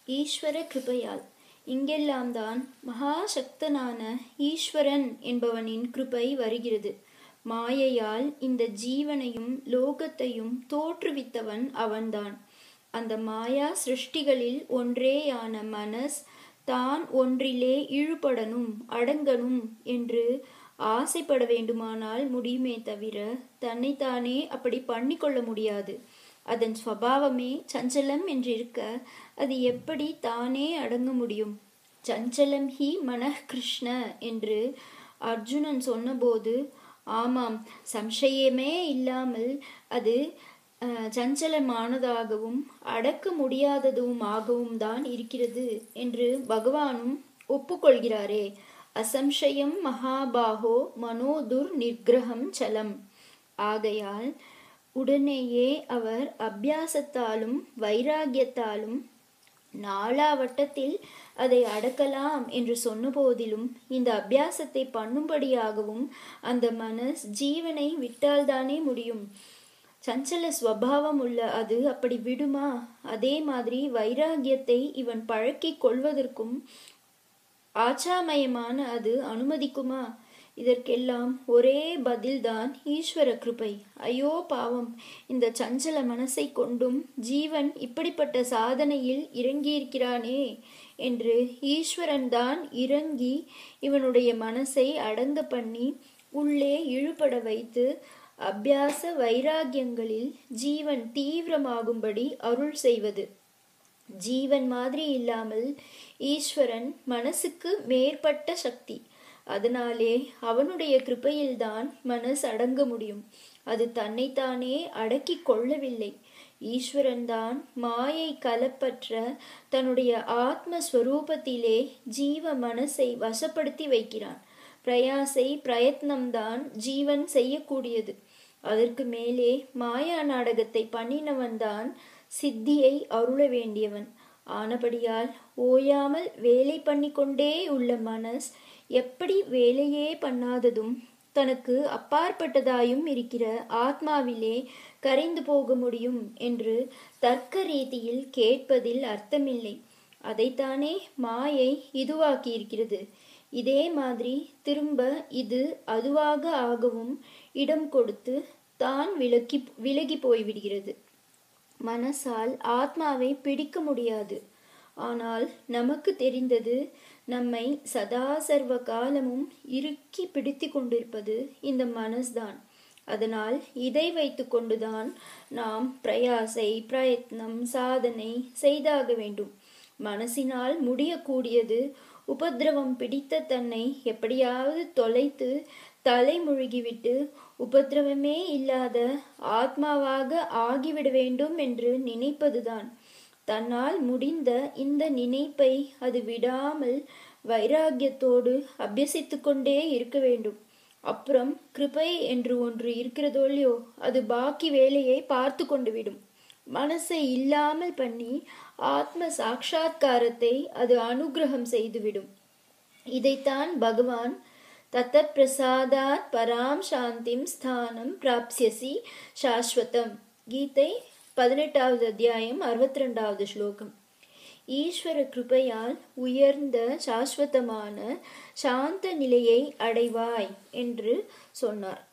ஈஸ்வர கிருபையால் இங்கெல்லாம் தான் மகாசக்தனான ஈஸ்வரன் என்பவனின் கிருபை வருகிறது மாயையால் இந்த ஜீவனையும் லோகத்தையும் தோற்றுவித்தவன் அவன்தான் அந்த மாயா சிருஷ்டிகளில் ஒன்றேயான மனஸ் தான் ஒன்றிலே இழுபடணும் அடங்கணும் என்று ஆசைப்பட வேண்டுமானால் முடியுமே தவிர தன்னைத்தானே அப்படி பண்ணிக்கொள்ள முடியாது அதன் ஸ்வபாவமே சஞ்சலம் என்றிருக்க அது எப்படி தானே அடங்க முடியும் சஞ்சலம் ஹி மனஹ் கிருஷ்ண என்று அர்ஜுனன் சொன்னபோது ஆமாம் சம்சயமே இல்லாமல் அது சஞ்சலமானதாகவும் அடக்க முடியாததும் ஆகவும் தான் இருக்கிறது என்று பகவானும் ஒப்புக்கொள்கிறாரே அசம்சயம் மகாபாகோ மனோதுர் நிர்கிரகம் சலம் ஆகையால் உடனேயே அவர் அபியாசத்தாலும் வைராகியத்தாலும் நாளாவட்டத்தில் அதை அடக்கலாம் என்று சொன்ன போதிலும் இந்த அபியாசத்தை பண்ணும்படியாகவும் அந்த மனஸ் ஜீவனை விட்டால்தானே முடியும் சஞ்சல ஸ்வபாவம் உள்ள அது அப்படி விடுமா அதே மாதிரி வைராகியத்தை இவன் பழக்கி கொள்வதற்கும் ஆச்சாமயமான அது அனுமதிக்குமா இதற்கெல்லாம் ஒரே பதில்தான் ஈஸ்வர கிருபை ஐயோ பாவம் இந்த சஞ்சல மனசை கொண்டும் ஜீவன் இப்படிப்பட்ட சாதனையில் இறங்கியிருக்கிறானே என்று ஈஸ்வரன் தான் இறங்கி இவனுடைய மனசை அடங்க பண்ணி உள்ளே இழுபட வைத்து அபியாச வைராகியங்களில் ஜீவன் தீவிரமாகும்படி அருள் செய்வது ஜீவன் மாதிரி இல்லாமல் ஈஸ்வரன் மனசுக்கு மேற்பட்ட சக்தி அதனாலே அவனுடைய கிருப்பையில்தான் மனசு அடங்க முடியும் அது தன்னைத்தானே அடக்கி கொள்ளவில்லை ஈஸ்வரன் தான் மாயை கலப்பற்ற தன்னுடைய ஆத்மஸ்வரூபத்திலே ஜீவ மனசை வசப்படுத்தி வைக்கிறான் பிரயாசை பிரயத்னம்தான் ஜீவன் செய்யக்கூடியது அதற்கு மேலே மாயா நாடகத்தை பண்ணினவன் தான் சித்தியை அருள வேண்டியவன் ஆனபடியால் ஓயாமல் வேலை பண்ணிக்கொண்டே உள்ள மனஸ் எப்படி வேலையே பண்ணாததும் தனக்கு அப்பாற்பட்டதாயும் இருக்கிற ஆத்மாவிலே கரைந்து போக முடியும் என்று தர்க்க ரீதியில் கேட்பதில் அர்த்தமில்லை அதைத்தானே மாயை இதுவாக்கி இருக்கிறது இதே மாதிரி திரும்ப இது அதுவாக ஆகவும் இடம் கொடுத்து தான் விலக்கி விலகி போய்விடுகிறது மனசால் ஆத்மாவை பிடிக்க முடியாது ஆனால் நமக்கு தெரிந்தது நம்மை சதா சர்வ காலமும் இறுக்கி பிடித்து கொண்டிருப்பது இந்த மனஸ்தான் அதனால் இதை வைத்து கொண்டுதான் நாம் பிரயாசை பிரயத்னம் சாதனை செய்தாக வேண்டும் மனசினால் முடியக்கூடியது உபதிரவம் பிடித்த தன்னை எப்படியாவது தொலைத்து தலை முழுகிவிட்டு உபதிரவமே இல்லாத ஆத்மாவாக ஆகிவிட வேண்டும் என்று நினைப்பதுதான் தன்னால் முடிந்த இந்த நினைப்பை அது விடாமல் வைராகியத்தோடு அபியசித்து கொண்டே இருக்க வேண்டும் அப்புறம் கிருபை என்று ஒன்று இருக்கிறதோ இல்லையோ அது பாக்கி வேலையை பார்த்து கொண்டு விடும் மனசை இல்லாமல் பண்ணி ஆத்ம சாட்சா்காரத்தை அது அனுகிரகம் செய்துவிடும் இதைத்தான் பகவான் தத்த பிரசாதாத் பராம் சாந்திம் ஸ்தானம் பிராப்சியசி சாஸ்வதம் கீதை பதினெட்டாவது அத்தியாயம் அறுபத்தி ரெண்டாவது ஸ்லோகம் ஈஸ்வர கிருபையால் உயர்ந்த சாஸ்வதமான சாந்த நிலையை அடைவாய் என்று சொன்னார்